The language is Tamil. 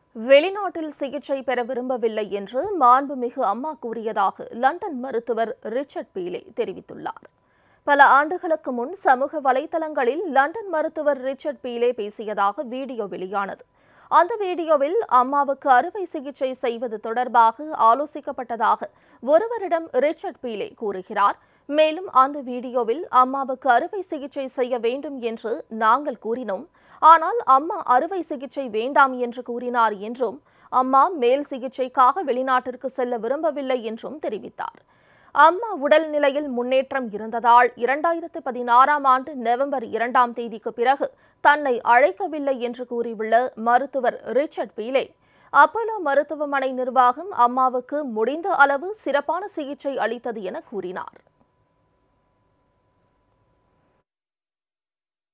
வெளிநாட்டில் சிகிச்சை பெற விரும்பவில்லை என்று மாண்புமிகு அம்மா கூறியதாக லண்டன் மருத்துவர் ரிச்சர்ட் பீலே தெரிவித்துள்ளார் பல ஆண்டுகளுக்கு முன் சமூக வலைதளங்களில் லண்டன் மருத்துவர் ரிச்சர்ட் பீலே பேசியதாக வீடியோ வெளியானது அந்த வீடியோவில் அம்மாவுக்கு அறுவை சிகிச்சை செய்வது தொடர்பாக ஆலோசிக்கப்பட்டதாக ஒருவரிடம் ரிச்சர்ட் பீலே கூறுகிறார் மேலும் அந்த வீடியோவில் அம்மாவுக்கு அறுவை சிகிச்சை செய்ய வேண்டும் என்று நாங்கள் கூறினோம் ஆனால் அம்மா அறுவை சிகிச்சை வேண்டாம் என்று கூறினார் என்றும் அம்மா மேல் சிகிச்சைக்காக வெளிநாட்டிற்கு செல்ல விரும்பவில்லை என்றும் தெரிவித்தார் அம்மா உடல்நிலையில் முன்னேற்றம் இருந்ததால் இரண்டாயிரத்து பதினாறாம் ஆண்டு நவம்பர் இரண்டாம் தேதிக்கு பிறகு தன்னை அழைக்கவில்லை என்று கூறியுள்ள மருத்துவர் ரிச்சர்ட் பீலே அப்போலோ மருத்துவமனை நிர்வாகம் அம்மாவுக்கு முடிந்த அளவு சிறப்பான சிகிச்சை அளித்தது என கூறினார்